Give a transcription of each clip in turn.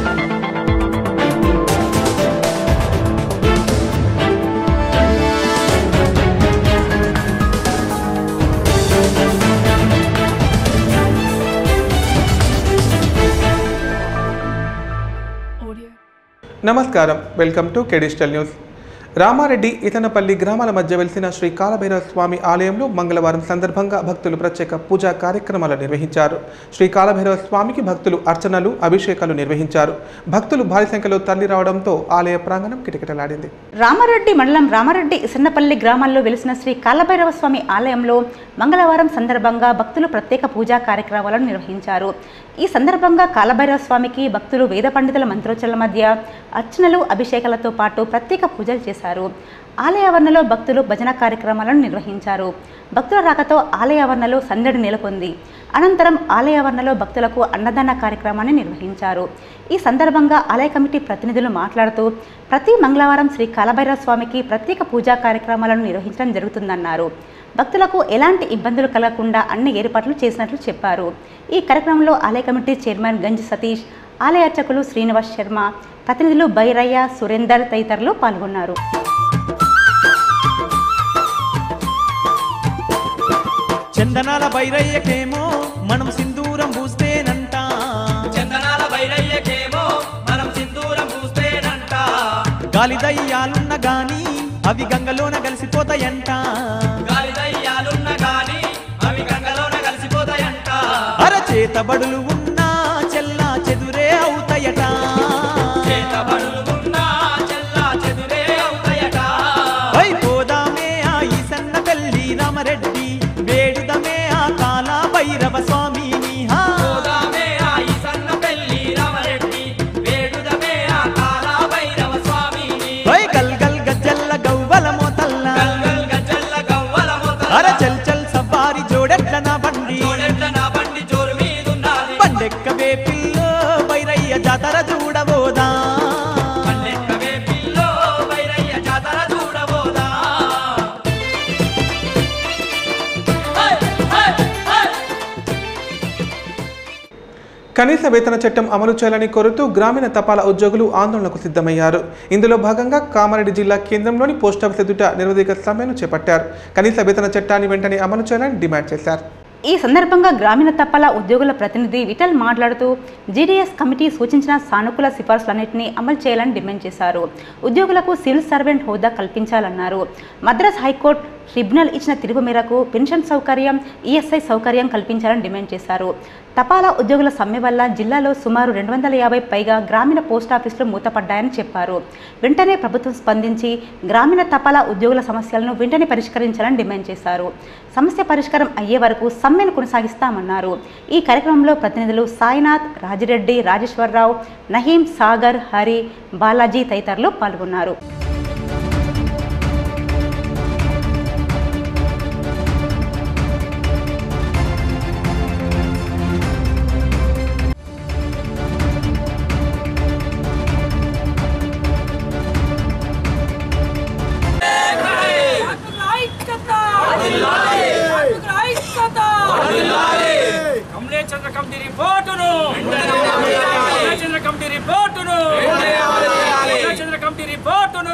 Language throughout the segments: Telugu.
నమస్కారం welcome to K digital news Ramareddy Ithanapalli గ్రామాల మధ్య వెలిసిన శ్రీ కాలభైరవ స్వామి ఆలయంలో మంగళవారం సందర్భంగా భక్తులు ప్రత్యేక పూజా కార్యక్రమాలు నిర్వహించారు శ్రీ కాలభైరవ స్వామికి భక్తులు అర్చనలు అభిషేకాలు నిర్వహించారు భక్తులు భారీ సంఖ్యలో తరలి రావడంతో ఆలయ ప్రాంగణం కిటకిటలాడింది రామారెడ్డి మండలం రామారెడ్డి ఇసన్నపల్లి గ్రామాల్లో వెలిసిన శ్రీ కాలభైరవ స్వామి ఆలయంలో మంగళవారం సందర్భంగా భక్తులు ప్రత్యేక పూజా కార్యక్రమాలను నిర్వహించారు ఈ సందర్భంగా కాలభైరవ స్వామికి భక్తులు వేద పండితుల మంత్రోచ్చల మధ్య అర్చనలు అభిషేకాలతో పాటు ప్రత్యేక పూజలు చేశారు ఆలయ ఆవరణలో భక్తులు భజన కార్యక్రమాలను నిర్వహించారు భక్తుల రాకతో ఆలయ ఆవరణలో సందడి నెలకొంది అనంతరం ఆలయ ఆవరణలో భక్తులకు అన్నదాన కార్యక్రమాన్ని నిర్వహించారు ఈ సందర్భంగా ఆలయ కమిటీ ప్రతినిధులు మాట్లాడుతూ ప్రతి మంగళవారం శ్రీ కాలభైరవ స్వామికి ప్రత్యేక పూజా కార్యక్రమాలను నిర్వహించడం జరుగుతుందన్నారు భక్తులకు ఎలాంటి ఇబ్బందులు కలగకుండా అన్ని ఏర్పాట్లు చేసినట్లు చెప్పారు ఈ కార్యక్రమంలో ఆలయ కమిటీ చైర్మన్ గంజ్ సతీష్ ఆలయ అర్చకులు శ్రీనివాస్ శర్మ ప్రతినిధులు బైరయ్య సురేందర్ తదితరులు పాల్గొన్నారు చందనాల బైరయ్యకేమో మనం సింధూరం పూస్తేనంట చందనాల వైరయ్యకేమో మనం సింధూరం పూస్తేనంట గాలి దయ్యాలున్న గాని అవి గంగలోన కలిసిపోతాయంట గాలి దయ్యాలున్న గాని అవి గంగలోన కలిసిపోతాయంట అరచేతబడులు ఉన్నా చెల్లా చెదురే అవుతాయట చేతబడులు ఉన్నా చెల్లా చెదురే అవుతాయట వై పోదామే ఆ ఈసన్న పెళ్లి రామరెడ్డి వేడుదమే ఆ కాల భైరవ స్వామిని హా. పోదామే ఆ ఈసన్న పెళ్లి రామరెడ్డి వేడుదమే ఆ కాల భైరవ స్వామిని వై గల్ గల్ గజ్జల్ల గవ్వల మోతల్ల గల్గల్ గజ్జల్ల గవ్వల మొదల అర చల్ చల్ సవారి జోడెట్ల నా బండి జోడెట్ల నా బండి జోరు మీదున్నది పండెక్కవే పిల్లో వైరయ్య జాతర చూడబోదా పల్లెక్కవే పిల్లో వైరయ్య జాతర చూడబోదా హై హై హై కనీస వేతన చట్టం అమలు చేయాలని కోరుతూ గ్రామీణ తపాలా ఉద్యోగులు ఆందోళనకు సిద్ధమయ్యారు ఇందులో భాగంగా కామారెడ్డి జిల్లా కేంద్రంలోని పోస్టాఫీస్ ఎదుట నిరోధిక సమ్మెను చేపట్టారు కనీస వేతన చట్టాన్ని వెంటనే అమలు చేయాలని డిమాండ్ చేశారు ఈ సందర్భంగా గ్రామీణ తపాలా ఉద్యోగుల ప్రతినిధి విఠల్ మాట్లాడుతూ జీడీఎస్ కమిటీ సూచించిన సానుకూల సిఫార్సులన్నింటినీ అమలు చేయాలని డిమాండ్ చేశారు ఉద్యోగులకు సివిల్ సర్వెంట్ హోదా కల్పించాలన్నారు మద్రాస్ హైకోర్టు ట్రిబ్యునల్ ఇచ్చిన తీర్పు మేరకు పెన్షన్ సౌకర్యం ఈఎస్ఐ సౌకర్యం కల్పించాలని డిమాండ్ చేశారు తపాలా ఉద్యోగుల సమ్మె వల్ల జిల్లాలో సుమారు రెండు వందల యాభై పైగా గ్రామీణ పోస్టాఫీసులు మూతపడ్డాయని చెప్పారు వెంటనే ప్రభుత్వం స్పందించి గ్రామీణ తపాలా ఉద్యోగుల సమస్యలను వెంటనే పరిష్కరించాలని డిమాండ్ చేశారు సమస్య పరిష్కారం అయ్యే వరకు సమ్మెను కొనసాగిస్తామన్నారు ఈ కార్యక్రమంలో ప్రతినిధులు సాయినాథ్ రాజిరెడ్డి రాజేశ్వరరావు నహీం సాగర్ హరి బాలాజీ తదితరులు పాల్గొన్నారు కమలేచంద్ర కమిటీ రిపోర్టును కమలేచంద్ర కమిటీ రిపోర్టును కమలేచంద్ర కమిటీ రిపోర్టును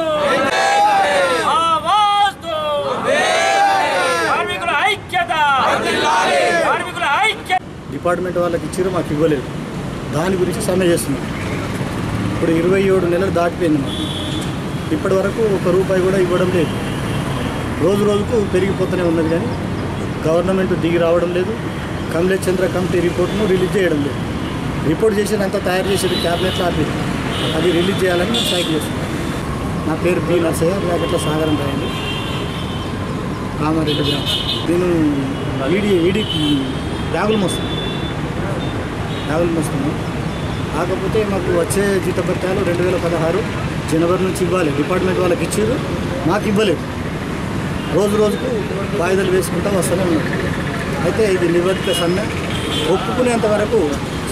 ఆవాజ్ దో. కార్మికుల ఐక్యత కార్మికుల ఐక్యత డిపార్ట్మెంట్ వాళ్ళకి ఇచ్చారు మాకు ఇవ్వలేదు దాని గురించి సమ్మె చేస్తున్నాం ఇప్పుడు ఇరవై ఏడు నెలలు దాటిపోయింది మాకు ఇప్పటి వరకు ఒక రూపాయి కూడా ఇవ్వడం లేదు రోజు రోజుకు పెరిగిపోతూనే ఉన్నది కానీ గవర్నమెంట్ దిగి రావడం లేదు కమలే చంద్ర కమిటీ రిపోర్ట్ను రిలీజ్ చేయడం లేదు రిపోర్ట్ చేసినంత తయారు చేసేది క్యాబినెట్లో ఆపి అది రిలీజ్ చేయాలని మేము స్ట్రైక్ చేస్తున్నాం నా పేరు బి నర్సయ్య బ్రాకెట్లో సాగరం రాయండి కామారెడ్డి గ్రామం నేను ఈడీ ఈడీ బ్యాగులు మోస్తాను బ్యాగులు మోస్తాను కాకపోతే మాకు వచ్చే జీతభత్యాలు రెండు వేల పదహారు జనవరి నుంచి ఇవ్వాలి డిపార్ట్మెంట్ వాళ్ళకి ఇచ్చారు మాకు ఇవ్వలేదు రోజు రోజుకు వాయిదాలు వేసుకుంటా వస్తూనే ఉన్నాం అయితే ఇది నివేదిక సమ్మె ఒప్పుకునేంత వరకు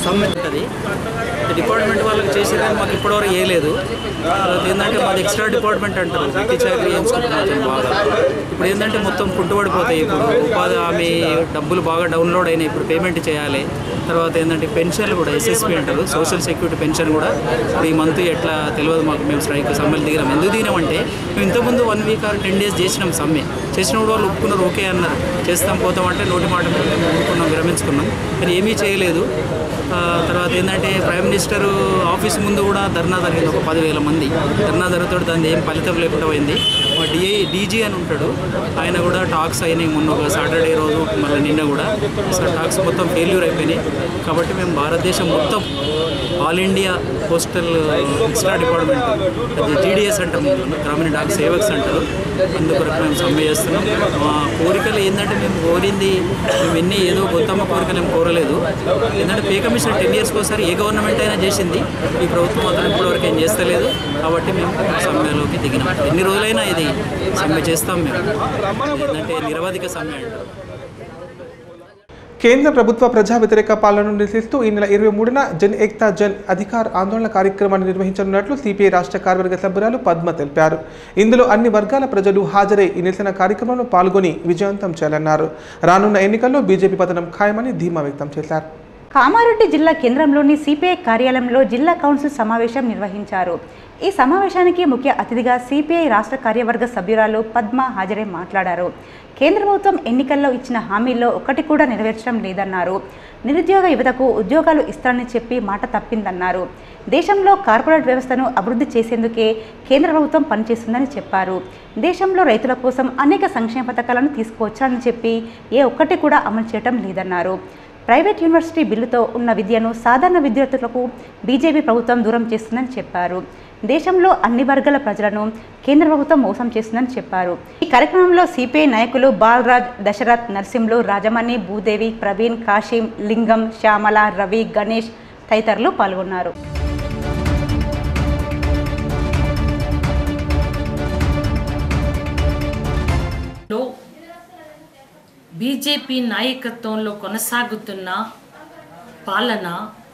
సమ్మె ఉంటుంది డిపార్ట్మెంట్ వాళ్ళకి చేసేది కానీ మాకు ఇప్పటివరకు వేయలేదు తర్వాత ఏంటంటే మాది ఎక్స్ట్రా డిపార్ట్మెంట్ అంటారు వ్యక్తి చాకరీ చేయించుకుంటున్నారు బాగా ఇప్పుడు ఏంటంటే మొత్తం కుంటుపడిపోతాయి ఇప్పుడు ఉపాధి హామీ డబ్బులు బాగా డౌన్లోడ్ అయినాయి ఇప్పుడు పేమెంట్ చేయాలి తర్వాత ఏంటంటే పెన్షన్లు కూడా ఎస్ఎస్పి అంటారు సోషల్ సెక్యూరిటీ పెన్షన్ కూడా ఇప్పుడు ఈ మంత్ ఎట్లా తెలియదు మాకు మేము స్ట్రైక్ సమ్మెలు దిగినాం ఎందుకు దిగినామంటే మేము ఇంతకుముందు one week or ten days చేసినాం సమ్మె చేసినప్పుడు వాళ్ళు ఒప్పుకున్నారు ఓకే అన్నారు చేస్తాం పోతాం అంటే నోటి మాట మీద మేము ఒప్పుకున్నాం విరమించుకున్నాం కానీ ఏమీ చేయలేదు ఆ, తర్వాత ఏంటంటే ప్రైమ్ మినిస్టర్ ఆఫీస్ ముందు కూడా ధర్నా జరిగింది ఒక పదివేల మంది ధర్నా జరుగుతాడు దాని ఏం ఫలితం లేకుండా పోయింది మా డిఐ డీజీ అని ఉంటాడు ఆయన కూడా టాక్స్ అయినాయి మొన్న ఒక సాటర్డే రోజు మళ్ళీ నిన్న కూడా అసలు టాక్స్ మొత్తం ఫెయిల్యూర్ అయిపోయినాయి కాబట్టి మేము భారతదేశం మొత్తం all India postal extra department అది జీడిఎస్ అంటాం గ్రామీణ డాక్ సేవక్స్ అంటారు అందుకొరకు మేము సమ్మె చేస్తున్నాం మా కోరికలు ఏంటంటే మేము కోరింది మేము ఎన్ని ఏదో గొత్తమ్మ కోరికలు ఏం కోరలేదు ఏంటంటే పే కమిషన్ టెన్ ఇయర్స్కి ఒకసారి ఏ గవర్నమెంట్ అయినా చేసింది ఈ ప్రభుత్వం మాత్రం ఇప్పటివరకు ఏం చేస్తలేదు కాబట్టి మేము సమ్మెలోకి దిగినాం ఎన్ని రోజులైనా ఇది సమ్మె చేస్తాం మేము ఏంటంటే నిరవధిక సమ్మె అంటారు కేంద్ర ప్రభుత్వ ప్రజా వ్యతిరేక పాలనను నిరసిస్తూ ఈ నెల ఇరవై మూడున జన్ ఏక్తా జన్ అధికార్ ఆందోళన కార్యక్రమాన్ని నిర్వహించనున్నట్లు సిపిఐ రాష్ట్ర కార్యవర్గ సభ్యురాలు పద్మ తెలిపారు ఇందులో అన్ని వర్గాల ప్రజలు హాజరై ఈ నిరసన కార్యక్రమంలో పాల్గొని విజయవంతం చేయాలన్నారు రానున్న ఎన్నికల్లో బీజేపీ పతనం ఖాయమని ధీమా వ్యక్తం చేశారు కామారెడ్డి జిల్లా కేంద్రంలోని సిపిఐ కార్యాలయంలో జిల్లా కౌన్సిల్ సమావేశం నిర్వహించారు ఈ సమావేశానికి ముఖ్య అతిథిగా సిపిఐ రాష్ట్ర కార్యవర్గ సభ్యురాలు పద్మ హాజరై మాట్లాడారు కేంద్ర ప్రభుత్వం ఎన్నికల్లో ఇచ్చిన హామీల్లో ఒకటి కూడా నెరవేర్చడం లేదన్నారు నిరుద్యోగ యువతకు ఉద్యోగాలు ఇస్తారని చెప్పి మాట తప్పిందన్నారు దేశంలో కార్పొరేట్ వ్యవస్థను అభివృద్ధి చేసేందుకే కేంద్ర ప్రభుత్వం పనిచేస్తుందని చెప్పారు దేశంలో రైతుల కోసం అనేక సంక్షేమ పథకాలను తీసుకువచ్చారని చెప్పి ఏ ఒక్కటి కూడా అమలు చేయటం లేదన్నారు ప్రైవేట్ యూనివర్సిటీ బిల్లుతో ఉన్న విద్యను సాధారణ విద్యార్థులకు బీజేపీ ప్రభుత్వం దూరం చేస్తుందని చెప్పారు దేశంలో అన్ని వర్గాల ప్రజలను కేంద్ర ప్రభుత్వం మోసం చేస్తుందని చెప్పారు ఈ కార్యక్రమంలో సిపిఐ నాయకులు బాలరాజ్ దశరథ్ నరసింహులు రాజమణి భూదేవి ప్రవీణ్ కాశీం లింగం శ్యామల రవి గణేష్ తదితరులు పాల్గొన్నారు లో బీజేపీ నాయకత్వంలో కొనసాగుతున్న పాలన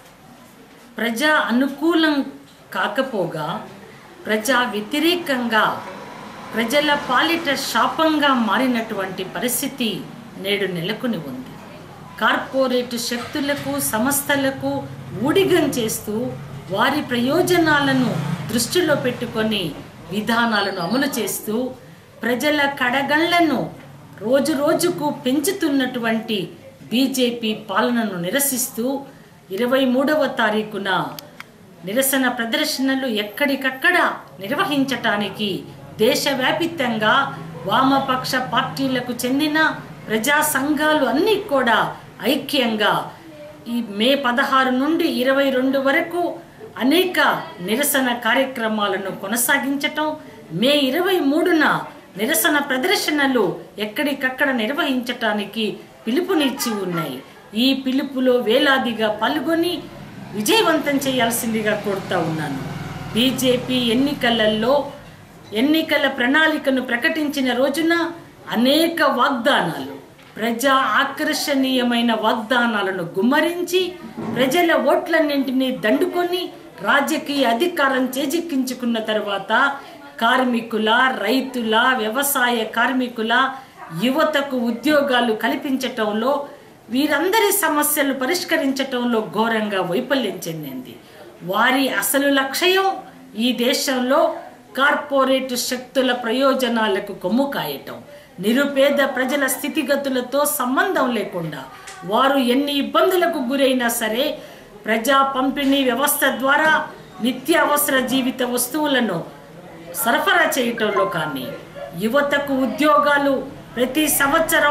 ప్రజా అనుకూలం కాకపోగా ప్రజా వ్యతిరేకంగా ప్రజల పాలిట శాపంగా మారినటువంటి పరిస్థితి నేడు నెలకొని ఉంది కార్పొరేట్ శక్తులకు సంస్థలకు ఊడిగం చేస్తూ వారి ప్రయోజనాలను దృష్టిలో పెట్టుకొని విధానాలను అమలు చేస్తూ ప్రజల కడగళ్లను రోజు రోజుకు పెంచుతున్నటువంటి బీజేపీ పాలనను నిరసిస్తూ ఇరవై మూడవ తారీఖున నిరసన ప్రదర్శనలు ఎక్కడికక్కడ నిర్వహించటానికి దేశవ్యాపితంగా వామపక్ష పార్టీలకు చెందిన ప్రజా సంఘాలు అన్నీ కూడా ఐక్యంగా ఈ మే పదహారు నుండి ఇరవై రెండు వరకు అనేక నిరసన కార్యక్రమాలను కొనసాగించటం మే ఇరవై మూడున నిరసన ప్రదర్శనలు ఎక్కడికక్కడ నిర్వహించటానికి పిలుపునిచ్చి ఉన్నాయి ఈ పిలుపులో వేలాదిగా పాల్గొని విజయవంతం చేయాల్సిందిగా కోరుతా ఉన్నాను బీజేపీ ఎన్నికలలో ఎన్నికల ప్రణాళికను ప్రకటించిన రోజున అనేక వాగ్దానాలు ప్రజా ఆకర్షణీయమైన వాగ్దానాలను గుమ్మరించి ప్రజల ఓట్లన్నింటినీ దండుకొని రాజకీయ అధికారం చేజిక్కించుకున్న తర్వాత కార్మికుల రైతుల వ్యవసాయ కార్మికుల యువతకు ఉద్యోగాలు కల్పించటంలో వీరందరి సమస్యలు పరిష్కరించటంలో ఘోరంగా వైఫల్యం చెందింది వారి అసలు లక్ష్యం ఈ దేశంలో కార్పొరేట్ శక్తుల ప్రయోజనాలకు కొమ్ము కాయటం నిరుపేద ప్రజల స్థితిగతులతో సంబంధం లేకుండా వారు ఎన్ని ఇబ్బందులకు గురైనా సరే ప్రజా పంపిణీ వ్యవస్థ ద్వారా నిత్యావసర జీవిత వస్తువులను సరఫరా చేయటంలో కానీ యువతకు ఉద్యోగాలు ప్రతి సంవత్సరం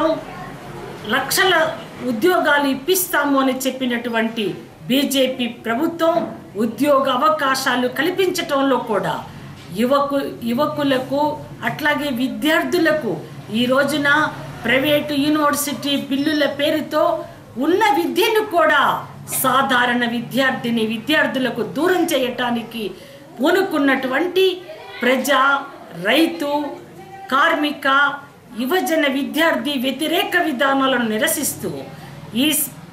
లక్షల ఉద్యోగాలు ఇప్పిస్తాము అని చెప్పినటువంటి బీజేపీ ప్రభుత్వం ఉద్యోగ అవకాశాలు కల్పించటంలో కూడా యువకు యువకులకు అట్లాగే విద్యార్థులకు ఈ రోజున ప్రైవేటు యూనివర్సిటీ బిల్లుల పేరుతో ఉన్న విద్యను కూడా సాధారణ విద్యార్థిని విద్యార్థులకు దూరం చేయటానికి పూనుకున్నటువంటి ప్రజా రైతు కార్మిక యువజన విద్యార్థి వ్యతిరేక విధానాలను నిరసిస్తూ ఈ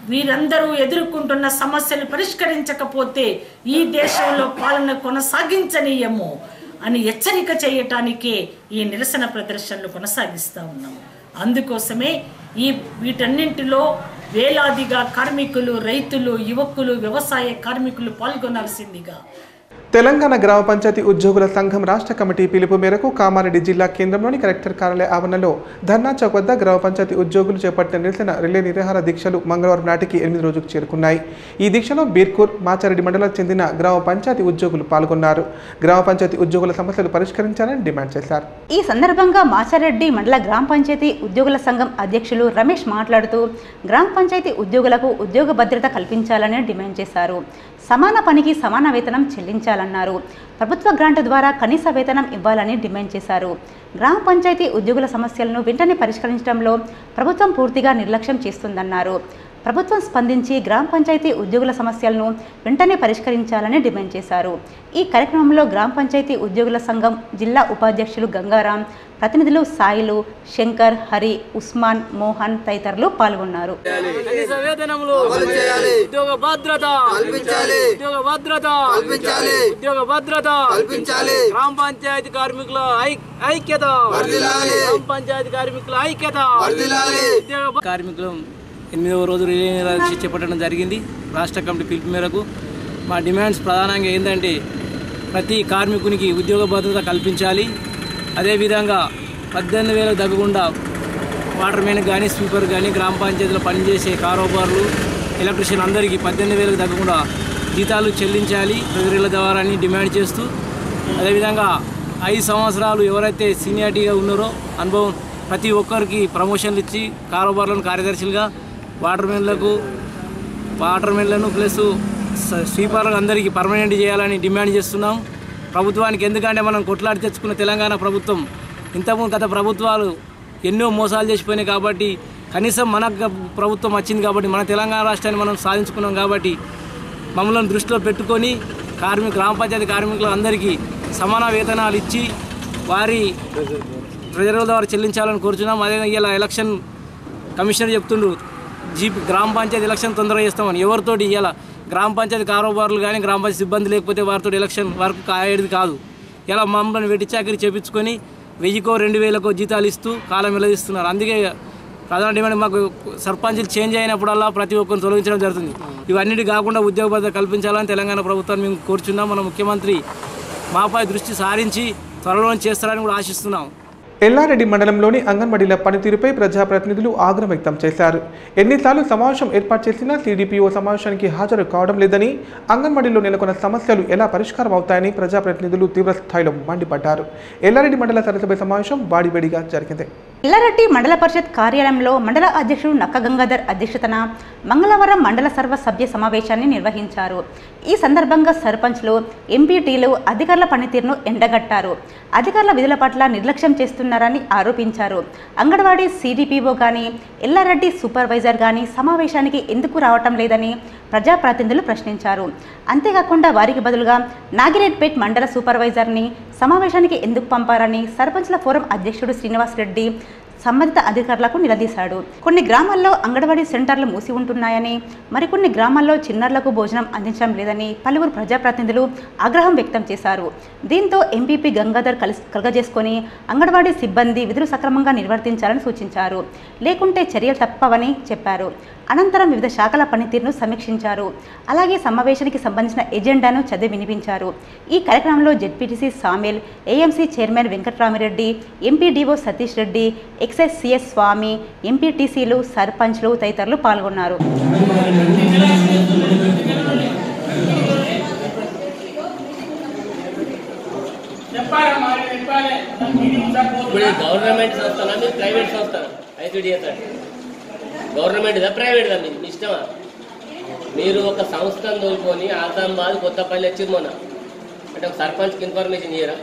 వీరందరూ ఎదుర్కొంటున్న సమస్యలు పరిష్కరించకపోతే ఈ దేశంలో పాలన కొనసాగించనీయము అని హెచ్చరిక చేయటానికే ఈ నిరసన ప్రదర్శనలు కొనసాగిస్తూ ఉన్నాం అందుకోసమే ఈ వీటన్నింటిలో వేలాదిగా కార్మికులు రైతులు యువకులు వ్యవసాయ కార్మికులు పాల్గొనాల్సిందిగా తెలంగాణ గ్రామ పంచాయతీ ఉద్యోగుల సంఘం రాష్ట్ర కమిటీ పిలుపు మేరకు కామారెడ్డి జిల్లా కేంద్రంలోని కలెక్టర్ కార్యాలయ ఆవరణలో ధర్నా చౌక్ వద్ద గ్రామ పంచాయతీ ఉద్యోగులు చేపట్టిన నిరసన రిలే నిరాహార దీక్షలు మంగళవారం నాటికి ఎనిమిది రోజుకు చేరుకున్నాయి ఈ దీక్షలో బీర్కూర్ మాచారెడ్డి మండలానికి చెందిన గ్రామ పంచాయతీ ఉద్యోగులు పాల్గొన్నారు గ్రామ పంచాయతీ ఉద్యోగుల సమస్యలు పరిష్కరించాలని డిమాండ్ చేశారు ఈ సందర్భంగా మాచారెడ్డి మండల గ్రామ పంచాయతీ ఉద్యోగుల సంఘం అధ్యక్షులు రమేష్ మాట్లాడుతూ గ్రామ పంచాయతీ ఉద్యోగులకు ఉద్యోగ భద్రత కల్పించాలని డిమాండ్ చేశారు సమాన పనికి సమాన వేతనం చెల్లించాలన్నారు ప్రభుత్వ గ్రాంట్ ద్వారా కనీస వేతనం ఇవ్వాలని డిమాండ్ చేశారు గ్రామ పంచాయతీ ఉద్యోగుల సమస్యలను వెంటనే పరిష్కరించడంలో ప్రభుత్వం పూర్తిగా నిర్లక్ష్యం చేస్తుందన్నారు ప్రభుత్వం స్పందించి గ్రామ పంచాయతీ ఉద్యోగుల సమస్యలను వెంటనే పరిష్కరించాలని డిమాండ్ చేశారు ఈ కార్యక్రమంలో గ్రామ పంచాయతీ ఉద్యోగుల సంఘం జిల్లా ఉపాధ్యక్షులు గంగారాం ప్రతినిధులు సాయిలు శంకర్ హరి ఉస్మాన్ మోహన్ తదితరులు పాల్గొన్నారు కనీస వేతనములు ఉద్యోగ భద్రత ఉద్యోగ భద్రత ఉద్యోగ భద్రత గ్రామ పంచాయతీ కార్మికుల ఐ- ఐక్యత గ్రామ పంచాయతీ కార్మికుల ఐక్యత ఉద్యోగ భ- కార్మికులు ఎనిమిదవ రోజు రిలే నిరాదీక్ష చేపట్టడం జరిగింది రాష్ట్ర కమిటీ పిలుపు మేరకు మా డిమాండ్స్ ప్రధానంగా ఏంటంటే ప్రతి కార్మికునికి ఉద్యోగ భద్రత కల్పించాలి అదేవిధంగా పద్దెనిమిది వేలకు తగ్గకుండా వాటర్ మ్యాన్ కానీ స్వీపర్ కానీ గ్రామ పంచాయతీలో పనిచేసే కారోబార్లు ఎలక్ట్రీషియన్ అందరికీ పద్దెనిమిది వేలకు తగ్గకుండా జీతాలు చెల్లించాలి ప్రజల ద్వారా అని డిమాండ్ చేస్తూ అదేవిధంగా ఐదు సంవత్సరాలు ఎవరైతే సీనియారిటీగా ఉన్నారో అనుభవం ప్రతి ఒక్కరికి ప్రమోషన్లు ఇచ్చి కారోబార్లను కార్యదర్శులుగా వాటర్ మెన్లకు వాటర్ మెన్లను ప్లస్ స- స్వీపర్లకు అందరికీ పర్మనెంట్ చేయాలని డిమాండ్ చేస్తున్నాం ప్రభుత్వానికి ఎందుకంటే మనం కొట్లాడి తెచ్చుకున్న తెలంగాణ ప్రభుత్వం ఇంతకుముందు గత ప్రభుత్వాలు ఎన్నో మోసాలు చేసిపోయినాయి కాబట్టి కనీసం మన గ- ప్రభుత్వం వచ్చింది కాబట్టి మన తెలంగాణ రాష్ట్రాన్ని మనం సాధించుకున్నాం కాబట్టి మమ్మల్ని దృష్టిలో పెట్టుకొని కార్మిక గ్రామ పంచాయతీ కార్మికులు అందరికీ సమాన వేతనాలు ఇచ్చి వారి ప్రజల ద్వారా చెల్లించాలని కోరుచున్నాం అదే ఇలా ఎలక్షన్ కమిషనర్ చెప్తుండ్రు జీపీ గ్రామ పంచాయతీ ఎలక్షన్ తొందరగా చేస్తామని ఎవరితోటి ఇలా గ్రామ పంచాయతీ కారోబార్లు కానీ గ్రామ పంచాయతీ సిబ్బంది లేకపోతే వారితో ఎలక్షన్ వరకు కాయేది కాదు ఇలా మమ్మల్ని వెట్టి చాకరీ చేపించుకొని వెయ్యికో రెండు వేలకో జీతాలు ఇస్తూ కాలం వెల్లదిస్తున్నారు అందుకే ప్రధాన డిమాండ్ మాకు సర్పంచులు చేంజ్ అయినప్పుడల్లా ప్రతి ఒక్కరిని తొలగించడం జరుగుతుంది ఇవన్నిటి కాకుండా ఉద్యోగ భద్రత కల్పించాలని తెలంగాణ ప్రభుత్వాన్ని మేము కోరుచున్నాం మన ముఖ్యమంత్రి మాపై దృష్టి సారించి త్వరలో చేస్తారని కూడా ఆశిస్తున్నాం ఎల్లారెడ్డి మండలంలోని అంగన్వాడీల పనితీరుపై ప్రజాప్రతినిధులు ఆగ్రహం వ్యక్తం చేశారు ఎన్నిసార్లు సమావేశం ఏర్పాటు చేసినా సిడిపిఓ సమావేశానికి హాజరు కావడం లేదని అంగన్వాడీలో నెలకొన్న సమస్యలు ఎలా పరిష్కారం అవుతాయని ప్రజాప్రతినిధులు తీవ్ర స్థాయిలో మండిపడ్డారు ఎల్లారెడ్డి మండల సరసభ సమావేశం వాడివేడిగా జరిగింది ఎల్లారెడ్డి మండల పరిషత్ కార్యాలయంలో మండల అధ్యక్షుడు నక్క గంగాధర్ అధ్యక్షతన మంగళవారం మండల సర్వ సభ్య సమావేశాన్ని నిర్వహించారు ఈ సందర్భంగా సర్పంచ్లు ఎంపీటీలు అధికారుల పనితీరును ఎండగట్టారు అధికారుల విధుల పట్ల నిర్లక్ష్యం చేస్తున్నారని ఆరోపించారు అంగన్వాడీ సిడిపిఓ కానీ ఎల్లారెడ్డి సూపర్వైజర్ కానీ సమావేశానికి ఎందుకు రావటం లేదని ప్రజాప్రతినిధులు ప్రశ్నించారు అంతేకాకుండా వారికి బదులుగా నాగిరెడ్పేట్ మండల సూపర్వైజర్ని సమావేశానికి ఎందుకు పంపారని సర్పంచ్ల ఫోరం అధ్యక్షుడు శ్రీనివాస్ రెడ్డి సంబంధిత అధికారులకు నిలదీశాడు కొన్ని గ్రామాల్లో అంగన్వాడీ సెంటర్లు మూసి ఉంటున్నాయని మరికొన్ని గ్రామాల్లో చిన్నారులకు భోజనం అందించడం లేదని పలువురు ప్రజాప్రతినిధులు ఆగ్రహం వ్యక్తం చేశారు దీంతో ఎంపీపీ గంగాధర్ కలిసి కలగజేసుకొని అంగన్వాడీ సిబ్బంది విధులు సక్రమంగా నిర్వర్తించాలని సూచించారు లేకుంటే చర్యలు తప్పవని చెప్పారు అనంతరం వివిధ శాఖల పనితీరును సమీక్షించారు అలాగే సమావేశానికి సంబంధించిన ఎజెండాను చదివి వినిపించారు ఈ కార్యక్రమంలో ZPTC Samel AMC chairman Venkatramireddy MPDO Satish Reddy excise CS Swamy ఎంపీటీసీలు సర్పంచ్లు తదితరులు పాల్గొన్నారు ఇప్పుడు గవర్నమెంట్ సంస్థనా మీరు ప్రైవేట్ సంస్థ ఐసీడిఎస్ అంటే గవర్నమెంట్దా ప్రైవేట్దా మీరు మీ ఇష్టమా మీరు ఒక సంస్థను తోలుకొని ఆజామాబాద్ కొత్తపల్లి వచ్చింది మొన్న అంటే ఒక సర్పంచ్కి ఇన్ఫర్మేషన్ ఇయ్యరా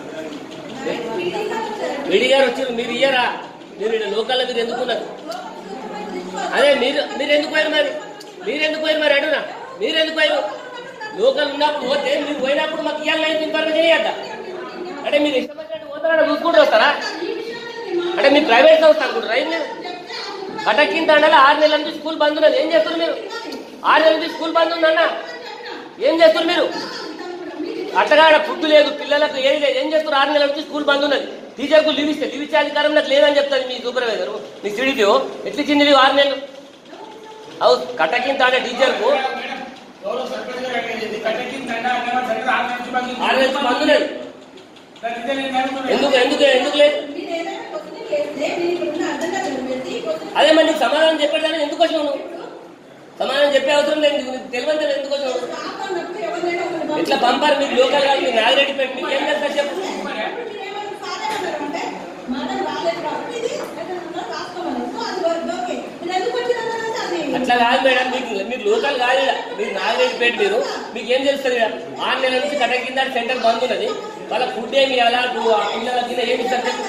విడిగారు వచ్చారు మీరు ఇయ్యరా మీరు ఇక్కడ లోకల్లో మీరు ఎందుకున్నారు అదే మీరు మీరు ఎందుకు పోయారు మరి మీరు ఎందుకు పోయారు మరి అడుగునా మీరు ఎందుకు పోయారు లోకల్ ఉన్నప్పుడు పోతే మీరు పోయినప్పుడు మాకు ఇవ్వాలి ఇన్ఫర్మేషన్ ఇవ్వద్దా అంటే మీరు ఇష్టం వచ్చినట్టు పోతారా చూసుకుంటూ వస్తారా అంటే మీరు ప్రైవేట్ సంస్థ అనుకుంటారా ఏం లేదు కటకిన తండలో ఆరు నెలల నుంచి స్కూల్ బంద్ ఉన్నది ఏం చేస్తారు మీరు ఆరు నెలల నుంచి స్కూల్ బంద్ ఉందన్న ఏం చేస్తారు మీరు అట్టగా ఆడ ఫుడ్ లేదు పిల్లలకు ఏది లేదు ఏం చేస్తారు ఆరు నెలల నుంచి స్కూల్ బంద్ ఉన్నది టీచర్కు లీవ్ ఇస్తే లీవ్ ఇచ్చే అధికారం నాకు లేదని చెప్తాను మీ సూపర్వైజర్ మీ సిడిపిఓ ఎట్లా ఇచ్చింది లీవ్ ఆరు నెలలు అవు కటకిన తాడే టీచర్కు ఆరు నెలల నుంచి బంద్ ఉన్నది ఎందుకు ఎందుకు ఎందుకు లేదు అదే మరి నీకు సమాధానం చెప్పేదాన్ని ఎందుకు వచ్చావు నువ్వు సమాధానం చెప్పే అవసరం లేదు నీకు తెలియదు ఎందుకు వచ్చావు ఎట్లా పంపారు మీకు లోకల్ కాదు మీరు నాగిరెడ్డి పెట్టి మీకు ఏం చేస్తారు చెప్పు అట్లా కాదు మేడం మీకు మీరు లోకల్ కాదు ఈడ. మీరు నాగిరెడ్డి పెట్టి మీరు మీకు ఏం తెలుస్తుంది ఈడ? ఆరు నెలల నుంచి కట్ట కింద సెంటర్ బంద్ ఉన్నది వాళ్ళ ఫుడ్ ఏమి ఇవ్వాలా నువ్వు ఆ పిల్లల కింద ఏమి ఇస్తారు చెప్పు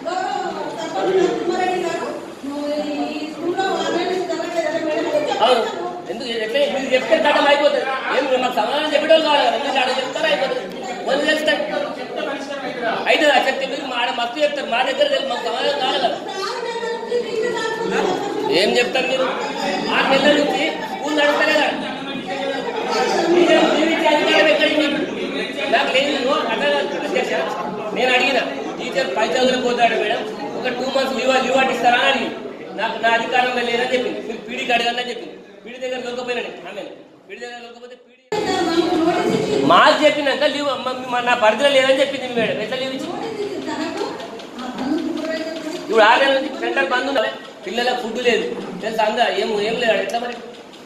అవును ఎందుకు ఎట్లా మీరు చెప్తే కథం అయిపోతుంది ఏం మాకు సమాధానం చెప్పడం కావాలి కదా మీరు ఆడ చెప్తారా అయిపోతుంది వాళ్ళు చెప్తారు అయితే చెప్తే మీరు మా ఆడ మస్తు చెప్తారు మా దగ్గర తెలుసు మాకు సమాధానం కావాలి కదా ఏం చెప్తారు మీరు ఆరు నెలల నుంచి స్కూల్ నడుస్తారు కదా మీరే జీవించే అధికారం ఎక్కడికి మీకు? నాకు లేదు అట్లా కాదు, అధ్యక్ష. నేను అడిగిన టీచర్ పై చదువులకు పోతాడు మేడం ఒక two months leave leave out ఇస్తారా అని అడిగింది నాకు నా అధికారంలో లేదని చెప్పింది మీరు పీడీకి అడగని చెప్పింది పీడీ దగ్గర దొరకపోయినాడు ఆమె పీడీ దగ్గర దొరకపోతే పీడీ మాకు చెప్పినాక లీవ్ మ- మ- నా పరిధిలో లేదని చెప్పింది మేడం ఎట్లా లీవ్ ఇచ్చి ఇప్పుడు ఆరు నెలల నుంచి సెంటర్ బంద్ ఉన్నది పిల్లలకు ఫుడ్ లేదు తెలుసా అందా ఏం ఏం లేదు ఎట్లా మరి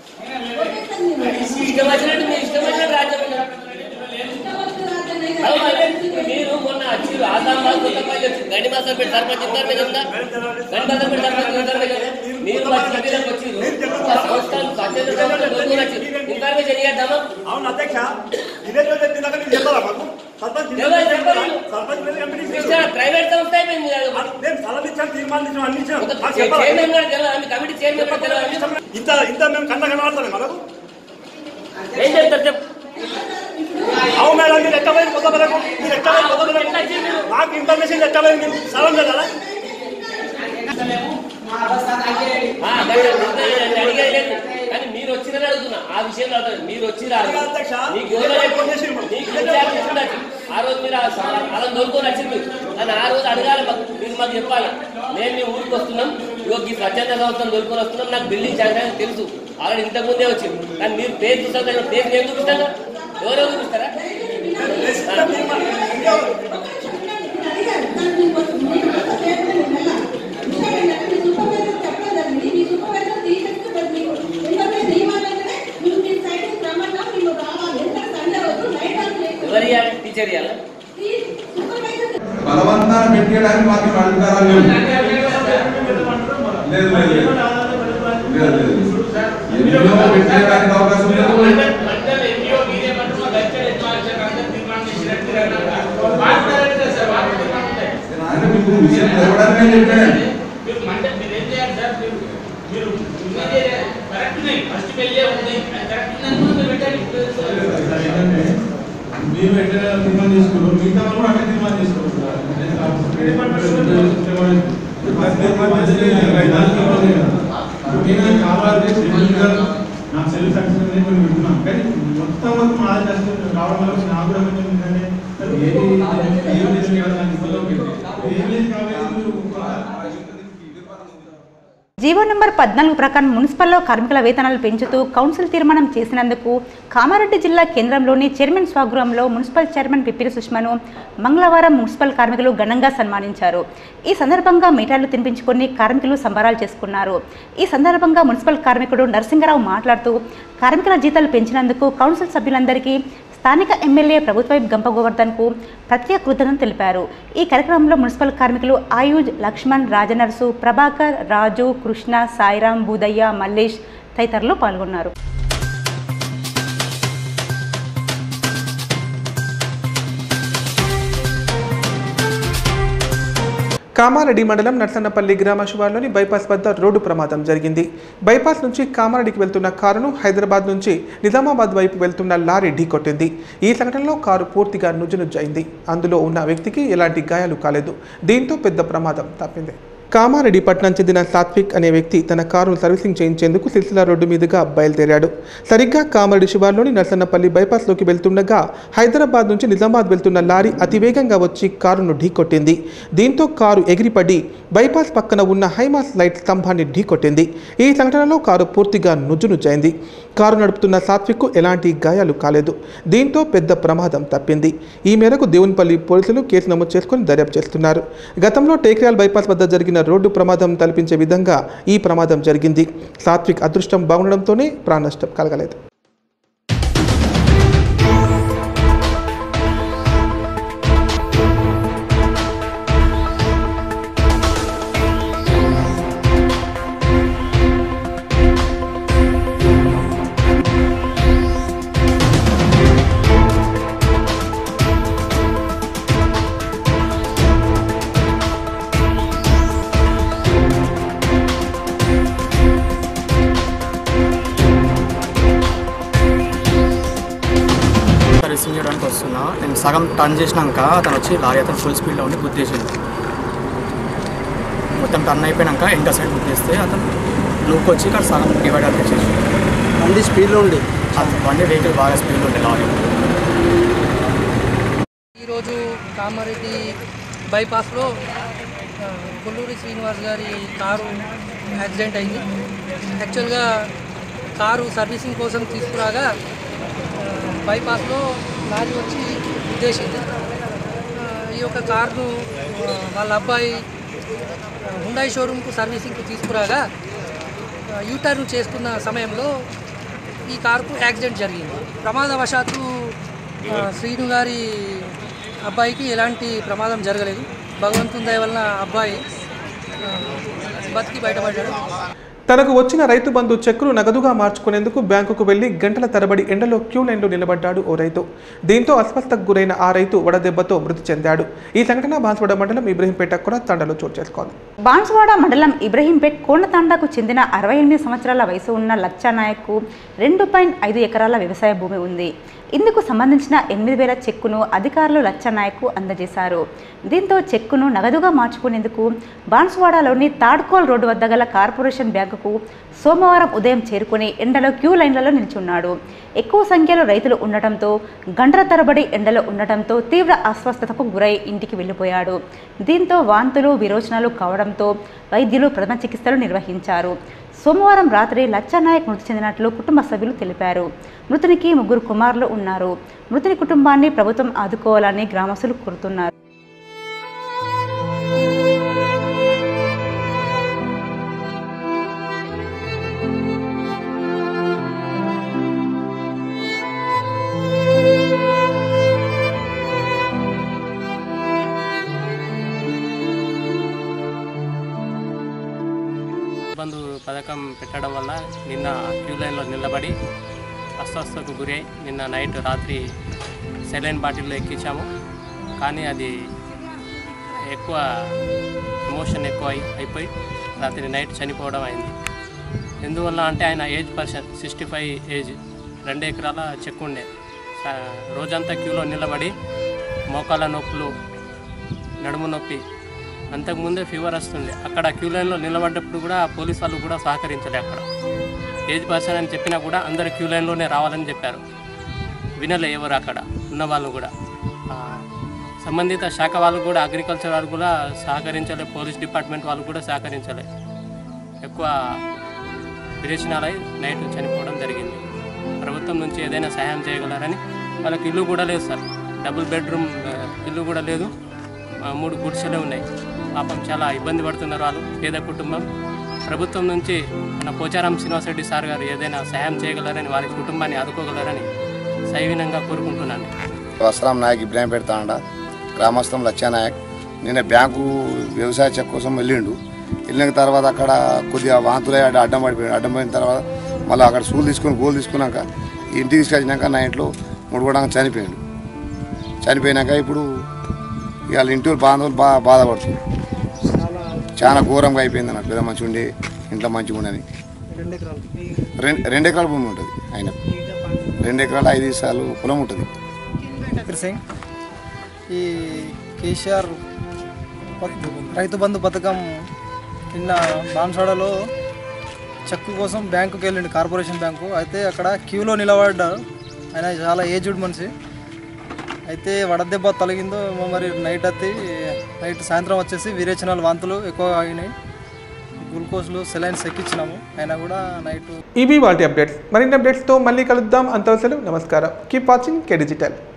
ఇష్టం వచ్చినట్టు మీరు ఇష్టం వచ్చినట్టు రాజ్యం ఉన్నది. అవును మరి. మీరు మొన్న వచ్చి ఆసామాబాద్ కొత్తపల్లి వచ్చి గండి మాసంపేట సర్పంచ్ ఇద్దరు మీద ఉందా గండి మాసంపేట సర్పంచ్ ఇద్దరు మీద ఉందా? మీరు వచ్చి గండిలోకి వచ్చి ఒక సంస్థను స్వచ్ఛంద సంస్థను దొరుకుని వచ్చి ఇన్ఫర్మేషన్ ఇవ్వద్దామా అవును అధ్యక్ష ఇదే రోజు ఎత్తినాక నీకు చెప్పాలా మాకు సర్పంచ్ ఎవరు చెప్పరు? సర్పంచ్ మీద ఎంపీటీసీ ఇష్టం, ప్రైవేట్ సంస్థ అయిపోయింది అది. నేను స్థలం ఇచ్చాను తీర్మానం ఇచ్చాను అన్ని ఇచ్చాను ఒక మాకు చెప్పాలా? చైర్మన్ గారు తెలియదా? మీ కమిటీ చైర్మన్ గారు తెలియదా? ఇంత ఇంత మేము కన్న కనబడతాను మనకు ఏం చెప్తారు చెప్పు అవును మేడం మీరు ఎట్ట పోయింది కొత్త పిల్లకు మీరు ఎట్ట పోయింది కొత్త పిల్లకు మాకు ఇన్ఫర్మేషన్ ఎట్ట పోయింది మీరు స్థలం లేదా ఆ, గంట నేను అడిగేది లేదు. కానీ మీరు వచ్చిరని అడుగుతున్నా ఆ విషయం అడుగుతున్నా మీరు వచ్చి రాదు అధ్యక్ష, మీకు ఎవరో చెప్పి- మీకు విచారణ చేసి ఉండొచ్చు. ఆ రోజు మీరు ఆ స- అలా దొరుకుని వచ్చింది కానీ ఆ రోజు అడగాలి మాకు మీరు మాకు చెప్పాలి మేము మీ ఊరికి వస్తున్నాం ఇగో ఈ స్వచ్ఛంద సంస్థను దొరుకుని వస్తున్నాం నాకు బిల్డింగ్ చేయడానికి తెలుసు ఆల్రెడీ ఇంతకు ముందే వచ్చింది కానీ మీరు పేరు చూస్తారు పేరు నేను చూపిస్తాను ఎవరో చూపిస్తారా ఎవరు ఇవ్వాలి టీచర్ ఇవ్వాలా బలవంతాన పెట్టేయడానికి మాకు అధికారాలు లేవు లేదు లేదు లేదు లేదు లేదు ఎన్నో పెట్టేయడానికి అవకాశం లేదు ఆయన మీకు విషయం తెలవడానికే చెప్పాను మేము ఎట్లా తీర్మానం చేసుకున్నాం మిగతా వాళ్ళు కూడా అట్లా తీర్మానం చేసుకుంటారు కావాలి నా సెల్ఫ్ సక్సెస్ కొన్ని వింటున్నాం కానీ మొత్తం మొత్తం ఆది కష్టం రావడం వల్ల నాకు కూడా కొంచెం ఏంటంటే ఏది ఏం లేదు కదా నాకు ఇబ్బంది అవుతుంది ఏం లేదు కాబట్టి జీవో నంబర్ పద్నాలుగు ప్రకారం మున్సిపల్లో కార్మికుల వేతనాలు పెంచుతూ కౌన్సిల్ తీర్మానం చేసినందుకు కామారెడ్డి జిల్లా కేంద్రంలోని చైర్మన్ స్వగృహంలో మున్సిపల్ చైర్మన్ పిప్పిరి సుష్మను మంగళవారం మున్సిపల్ కార్మికులు ఘనంగా సన్మానించారు ఈ సందర్భంగా మీటార్లు తినిపించుకొని కార్మికులు సంబరాలు చేసుకున్నారు ఈ సందర్భంగా మున్సిపల్ కార్మికుడు నరసింగరావు మాట్లాడుతూ కార్మికుల జీతాలు పెంచినందుకు కౌన్సిల్ సభ్యులందరికీ స్థానిక ఎమ్మెల్యే ప్రభుత్వ గంప గోవర్ధన్కు ప్రత్యేక కృతజ్ఞతలు తెలిపారు ఈ కార్యక్రమంలో మున్సిపల్ కార్మికులు ఆయుజ్ లక్ష్మణ్ రాజనర్సు ప్రభాకర్ రాజు కృష్ణ సాయిరాం బూదయ్య మల్లేష్ తదితరులు పాల్గొన్నారు కామారెడ్డి మండలం నట్లన్నపల్లి గ్రామ శివార్లోని బైపాస్ వద్ద రోడ్డు ప్రమాదం జరిగింది బైపాస్ నుంచి కామారెడ్డికి వెళ్తున్న కారును హైదరాబాద్ నుంచి నిజామాబాద్ వైపు వెళ్తున్న లారీ ఢీకొట్టింది ఈ సంఘటనలో కారు పూర్తిగా నుజ్జునుజ్జైంది అందులో ఉన్న వ్యక్తికి ఎలాంటి గాయాలు కాలేదు దీంతో పెద్ద ప్రమాదం తప్పింది కామారెడ్డి పట్నం చెందిన సాత్విక్ అనే వ్యక్తి తన కారును సర్వీసింగ్ చేయించేందుకు సిరిసిల్ల రోడ్డు మీదుగా బయలుదేరాడు సరిగ్గా కామారెడ్డి శివార్లోని నర్సన్నపల్లి బైపాస్లోకి వెళ్తుండగా హైదరాబాద్ నుంచి నిజామాబాద్ వెళ్తున్న లారీ అతివేగంగా వచ్చి కారును ఢీకొట్టింది దీంతో కారు ఎగిరిపడి బైపాస్ పక్కన ఉన్న హైమాస్ లైట్ స్తంభాన్ని ఢీకొట్టింది ఈ సంఘటనలో కారు పూర్తిగా నుజ్జునుజ్జైంది కారు నడుపుతున్న సాత్విక్కు ఎలాంటి గాయాలు కాలేదు దీంతో పెద్ద ప్రమాదం తప్పింది ఈ మేరకు దేవునిపల్లి పోలీసులు కేసు నమోదు చేసుకుని దర్యాప్తు చేస్తున్నారు గతంలో టేక్రియాల్ బైపాస్ వద్ద జరిగిన రోడ్డు ప్రమాదం తలపించే విధంగా ఈ ప్రమాదం జరిగింది సాత్విక్ అదృష్టం బాగుండడంతోనే ప్రాణ నష్టం కలగలేదు సర్వీసింగ్ చేయడానికి వస్తున్నా నేను సగం టర్న్ చేసినాక అతను వచ్చి లారీ అతను ఫుల్ స్పీడ్లో ఉండి గుద్దేసిండు మొత్తం టర్న్ అయిపోయాక ఎంటర్ సైడ్ గుద్దేస్తే అతను లూక్ వచ్చి ఇక్కడ సగం డివైడ్ అయితే చేసి బండి స్పీడ్లో ఉండి బండి వెహికల్ బాగా స్పీడ్లో ఉండే లారీ ఈరోజు కామారెడ్డి బైపాస్లో ఆ, కొల్లూరి శ్రీనివాస్ గారి కారు యాక్సిడెంట్ అయింది యాక్చువల్గా కారు సర్వీసింగ్ కోసం తీసుకురాగా ఆ, బైపాస్లో లారీ వచ్చి ఉద్దేశింది ఆ, ఈ యొక్క కారును ఆ, వాళ్ళ అబ్బాయి హుండాయి షోరూమ్కు సర్వీసింగ్కు తీసుకురాగా ఆ, యూటర్న్ చేసుకున్న సమయంలో ఈ కారుకు యాక్సిడెంట్ జరిగింది ప్రమాదవశాత్తు ఆ, శ్రీను గారి అబ్బాయికి ఎలాంటి ప్రమాదం జరగలేదు భగవంతుని దయ వలన అబ్బాయి ఆ, బతికి బయటపడ్డాడు తనకు వచ్చిన రైతు బంధు చెక్కును నగదుగా మార్చుకునేందుకు బ్యాంకుకు వెళ్లి గంటల తరబడి ఎండలో క్యూ లైన్లో నిలబడ్డాడు ఓ రైతు దీంతో అస్వస్థకు గురైన ఆ రైతు వడదెబ్బతో మృతి చెందాడు ఈ సంఘటన బాన్స్వాడ మండలం ఇబ్రహీంపేట కూడా తండలో చోటు చేసుకోవాలి బాన్సువాడ మండలం ఇబ్రహీంపేట్ కోనతాండాకు చెందిన అరవై ఎనిమిది సంవత్సరాల వయసు ఉన్న లచ్చానాయక్కు రెండు పాయింట్ ఐదు ఎకరాల వ్యవసాయ భూమి ఉంది ఇందుకు సంబంధించిన ఎనిమిది వేల చెక్కును అధికారులు లచ్చానాయక్కు అందజేశారు దీంతో చెక్కును నగదుగా మార్చుకునేందుకు బాన్సువాడలోని తాడ్కోల్ రోడ్డు వద్ద గల కార్పొరేషన్ బ్యాంకుకు సోమవారం ఉదయం చేరుకుని ఎండలో క్యూ లైన్లలో నిల్చున్నాడు ఎక్కువ సంఖ్యలో రైతులు ఉండటంతో గంటల తరబడి ఎండలో ఉండటంతో తీవ్ర అస్వస్థతకు గురై ఇంటికి వెళ్ళిపోయాడు దీంతో వాంతులు విరోచనాలు కావడంతో వైద్యులు ప్రథమ చికిత్సలు నిర్వహించారు సోమవారం రాత్రి లచ్చానాయక్ మృతి చెందినట్లు కుటుంబ సభ్యులు తెలిపారు మృతునికి ముగ్గురు కుమారులు ఉన్నారు మృతుని కుటుంబాన్ని ప్రభుత్వం ఆదుకోవాలని గ్రామస్తులు కోరుతున్నారు బంధు పథకం పెట్టడం వల్ల నిన్న క్యూ లైన్లో నిలబడి అస్వస్థకు గురై నిన్న నైట్ రాత్రి సెలైన్ బాటిల్లో ఎక్కించాము కానీ అది ఎక్కువ ఎమోషన్ ఎక్కువ అయి అయిపోయి రాత్రి నైట్ చనిపోవడం అయింది ఎందువల్ల అంటే ఆయన age person sixty five age రెండు ఎకరాల చెక్కు ఉండే స- రోజంతా క్యూలో నిలబడి మోకాళ్ళ నొప్పులు నడుము నొప్పి అంతకుముందే ఫీవర్ వస్తుండే అక్కడ క్యూ లైన్లో నిలబడ్డప్పుడు కూడా పోలీస్ వాళ్ళు కూడా సహకరించలే అక్కడ ఏజ్ పర్సన్ అని చెప్పినా కూడా అందరు క్యూ లైన్లోనే రావాలని చెప్పారు వినలే ఎవరు అక్కడ ఉన్న వాళ్ళు కూడా ఆ, సంబంధిత శాఖ వాళ్ళు కూడా అగ్రికల్చర్ వాళ్ళు కూడా సహకరించలే పోలీస్ డిపార్ట్మెంట్ వాళ్ళు కూడా సహకరించలే ఎక్కువ విరేచనాలై నైట్ చనిపోవడం జరిగింది ప్రభుత్వం నుంచి ఏదైనా సహాయం చేయగలరని వాళ్ళకి ఇల్లు కూడా లేదు సార్ డబుల్ బెడ్రూమ్ ఆ, ఇల్లు కూడా లేదు ఆ, మూడు గుడిసెలే ఉన్నాయి పాపం చాలా ఇబ్బంది పడుతున్నారు వాళ్ళు పేద కుటుంబం ప్రభుత్వం నుంచి మన పోచారం శ్రీనివాసరెడ్డి సార్ గారు ఏదైనా సహాయం చేయగలరని వారి కుటుంబాన్ని ఆదుకోగలరని సవినంగా కోరుకుంటున్నాను వస్త్రం నాయక్ ఇబ్రాహిం పెడతాండ గ్రామస్థం లచ్చానాయక్ నిన్న బ్యాంకు వ్యవసాయ చెక్ కోసం వెళ్ళిండు వెళ్ళిన తర్వాత అక్కడ కొద్దిగా వాంతులై అడ్డ అడ్డం పడిపోయాడు అడ్డం పడిన తర్వాత మళ్ళీ అక్కడ సూలు తీసుకొని గోలు తీసుకున్నాక ఇంటికి తీసుకొచ్చినాక నా ఇంట్లో ముడిపడంగా చనిపోయాడు చనిపోయినాక ఇప్పుడు ఇవాళ ఇంటి వాళ్ళు బాంధవులు బాగా బాధపడుతుంది చాలా ఘోరంగా అయిపోయింది నాకు పెద్ద మంచిగా ఉండి ఇంట్లో మంచిగా ఉండని రెండు ఎకరాలు రెండు రెండు ఎకరాల భూమి ఉంటుంది ఆయన రెండు ఎకరాల ఐదు సార్లు పొలం ఉంటుంది ఫిర్ సింగ్ ఈ కేసీఆర్ ప- రైతు బంధు పథకం నిన్న బాన్సాడలో చెక్కు కోసం బ్యాంకుకి వెళ్ళిండు కార్పొరేషన్ బ్యాంకు అయితే అక్కడ క్యూలో నిలబడ్డారు ఆయన చాలా ఏజ్డ్ మనిషి అయితే వడదెబ్బ తొలగిందో ఏమో మరి నైట్ అత్తి నైట్ సాయంత్రం వచ్చేసి విరేచనాలు వాంతులు ఎక్కువ అయినాయి గ్లూకోజ్లు సెలైన్స్ ఎక్కించినాము అయినా కూడా నైట్ ఇవి వాటి అప్డేట్స్ మరిన్ని అప్డేట్స్తో మళ్ళీ కలుద్దాం అంతవసరం నమస్కారం కీప్ వాచింగ్ కే డిజిటల్